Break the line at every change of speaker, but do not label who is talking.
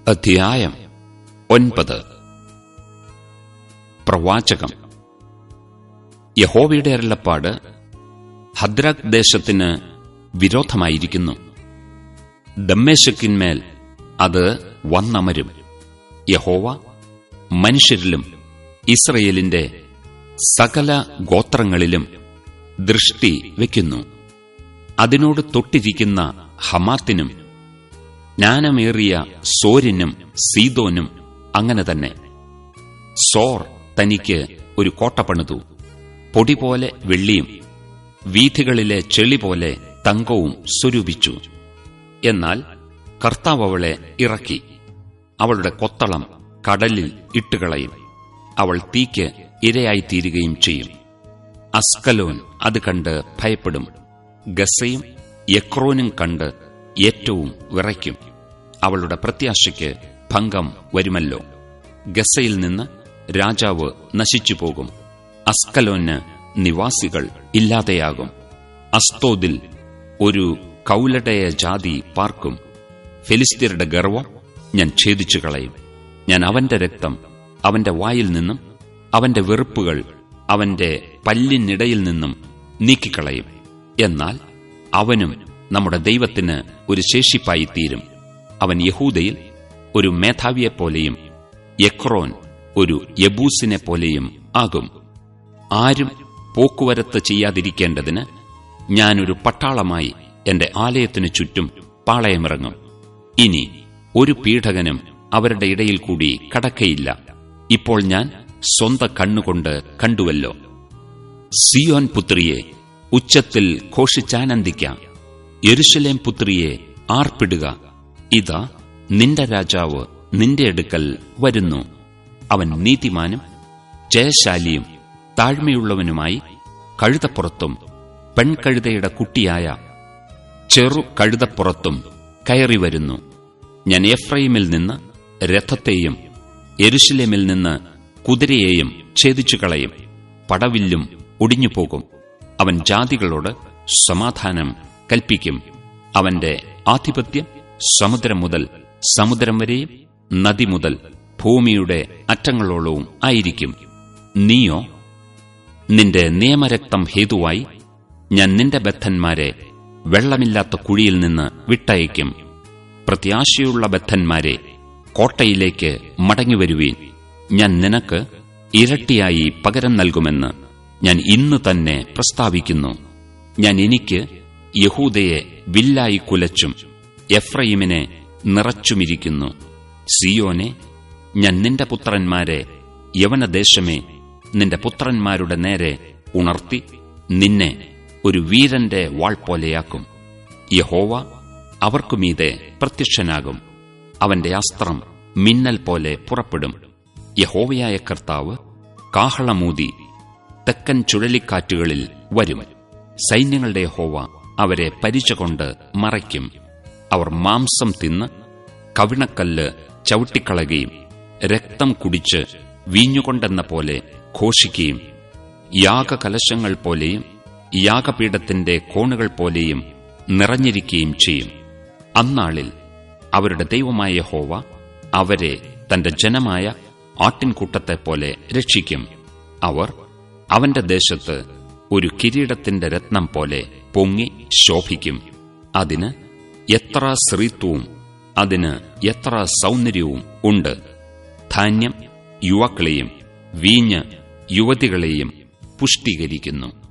അധ്യായം ഒൻപത് പ്രവാചകം യഹോവയുടെ അരുളപ്പാട് ഹദ്രാക് ദേശത്തിന് വിരോധമായിരിക്കുന്നു ദമ്മേശക്കിന്മേൽ അത് വന്നമരും യഹോവ മനുഷ്യരിലും ഇസ്രയേലിന്റെ സകല ഗോത്രങ്ങളിലും ദൃഷ്ടി വയ്ക്കുന്നു അതിനോട് തൊട്ടിരിക്കുന്ന ഹമാത്തിനും ജ്ഞാനമേറിയ സോരിനും സീതോനും അങ്ങനെ തന്നെ സോർ തനിക്ക് ഒരു കോട്ട പണിതു പൊടി പോലെ വെള്ളിയും വീഥികളിലെ ചെളി പോലെ തങ്കവും സ്വരൂപിച്ചു എന്നാൽ കർത്താവ് അവളെ ഇറക്കി അവളുടെ കൊത്തളം കടലിൽ ഇട്ടുകളയും അവൾ തീക്ക് ഇരയായിത്തീരുകയും ചെയ്യും അസ്കലോൻ അത് കണ്ട് ഭയപ്പെടും ഗസയും യക്രോനും കണ്ട് ഏറ്റവും വിറയ്ക്കും അവളുടെ പ്രത്യാശയ്ക്ക് ഭംഗം വരുമല്ലോ ഗസയിൽ നിന്ന് രാജാവ് നശിച്ചുപോകും അസ്കലോന് നിവാസികൾ ഇല്ലാതെയാകും അസ്തോദിൽ ഒരു കൗലടയ ജാതി പാർക്കും ഫെലിസ്തീരുടെ ഗർവം ഞാൻ ഛേദിച്ചു കളയും ഞാൻ അവന്റെ രക്തം അവന്റെ വായിൽ നിന്നും അവന്റെ വെറുപ്പുകൾ അവന്റെ പല്ലിനിടയിൽ നിന്നും നീക്കിക്കളയും എന്നാൽ അവനും നമ്മുടെ ദൈവത്തിന് ഒരു ശേഷിപ്പായി തീരും അവൻ യഹൂദയിൽ ഒരു മേധാവിയെപ്പോലെയും യക്രോൻ ഒരു യബൂസിനെ പോലെയും ആകും ആരും പോക്കുവരത്ത് ചെയ്യാതിരിക്കേണ്ടതിന് ഞാനൊരു പട്ടാളമായി എന്റെ ആലയത്തിനു ചുറ്റും പാളയമിറങ്ങും ഇനി ഒരു പീഡകനും അവരുടെ ഇടയിൽ കൂടി കടക്കയില്ല ഇപ്പോൾ ഞാൻ സ്വന്ത കണ്ണുകൊണ്ട് കണ്ടുവല്ലോ സിയോൻ പുത്രിയെ ഉച്ചത്തിൽ ഘോഷിച്ചാനന്ദിക്കാം യെരുശലേം പുത്രിയെ ആർപ്പിടുക ഇതാ നിന്റെ രാജാവ് നിന്റെ അടുക്കൽ വരുന്നു അവൻ നീതിമാനും ജയശാലിയും താഴ്മയുള്ളവനുമായി കഴുതപ്പുറത്തും പെൺകഴുതയുടെ കുട്ടിയായ ചെറു കഴുതപ്പുറത്തും കയറി വരുന്നു ഞാൻ എഫ്രൈമിൽ നിന്ന് രഥത്തെയും എരുശലേമിൽ നിന്ന് കുതിരയെയും ഛേദിച്ചു കളയും പടവില്ലും ഒടിഞ്ഞുപോകും അവൻ ജാതികളോട് സമാധാനം കൽപ്പിക്കും അവന്റെ ആധിപത്യം സമുദ്രം മുതൽ സമുദ്രം വരെയും നദി മുതൽ ഭൂമിയുടെ അറ്റങ്ങളോളവും ആയിരിക്കും നീയോ നിന്റെ നിയമരക്തം ഹേതുവായി ഞാൻ നിന്റെ ബദ്ധന്മാരെ വെള്ളമില്ലാത്ത കുഴിയിൽ നിന്ന് വിട്ടയക്കും പ്രത്യാശയുള്ള ബദ്ധന്മാരെ കോട്ടയിലേക്ക് മടങ്ങിവരുവീൻ ഞാൻ നിനക്ക് ഇരട്ടിയായി പകരം നൽകുമെന്ന് ഞാൻ ഇന്ന് തന്നെ പ്രസ്താവിക്കുന്നു ഞാൻ എനിക്ക് യഹൂദയെ വില്ലായി കുലച്ചും എഫ്രൈമിനെ നിറച്ചുമിരിക്കുന്നു സിയോനെ ഞാൻ നിന്റെ പുത്രന്മാരെ യവനദേശമേ നിന്റെ പുത്രന്മാരുടെ നേരെ ഉണർത്തി നിന്നെ ഒരു വീരന്റെ വാൾ പോലെയാക്കും യഹോവ അവർക്കുമീതെ പ്രത്യക്ഷനാകും അവന്റെ അസ്ത്രം മിന്നൽ പോലെ പുറപ്പെടും യഹോവയായ കർത്താവ് കാഹളമൂതി തെക്കൻ ചുഴലിക്കാറ്റുകളിൽ വരും സൈന്യങ്ങളുടെ യഹോവ അവരെ പരിചകൊണ്ട് മറയ്ക്കും അവർ മാംസം തിന്ന് കവിണക്കല്ല് ചവിട്ടിക്കളയുകയും രക്തം കുടിച്ച് വീഞ്ഞുകൊണ്ടെന്ന പോലെ ഘോഷിക്കുകയും യാഗകലശങ്ങൾ പോലെയും യാഗപീഠത്തിന്റെ കോണുകൾ പോലെയും നിറഞ്ഞിരിക്കുകയും ചെയ്യും അന്നാളിൽ അവരുടെ ദൈവമായ ഹോവ അവരെ തന്റെ ജനമായ ആട്ടിൻകൂട്ടത്തെപ്പോലെ രക്ഷിക്കും അവർ അവന്റെ ദേശത്ത് ഒരു കിരീടത്തിന്റെ രത്നം പോലെ പൊങ്ങി ശോഭിക്കും അതിന് എത്ര സ്ത്രീത്വവും അതിന് എത്ര സൗന്ദര്യവും ഉണ്ട് ധാന്യം യുവാക്കളെയും വീഞ്ഞ് യുവതികളെയും പുഷ്ടീകരിക്കുന്നു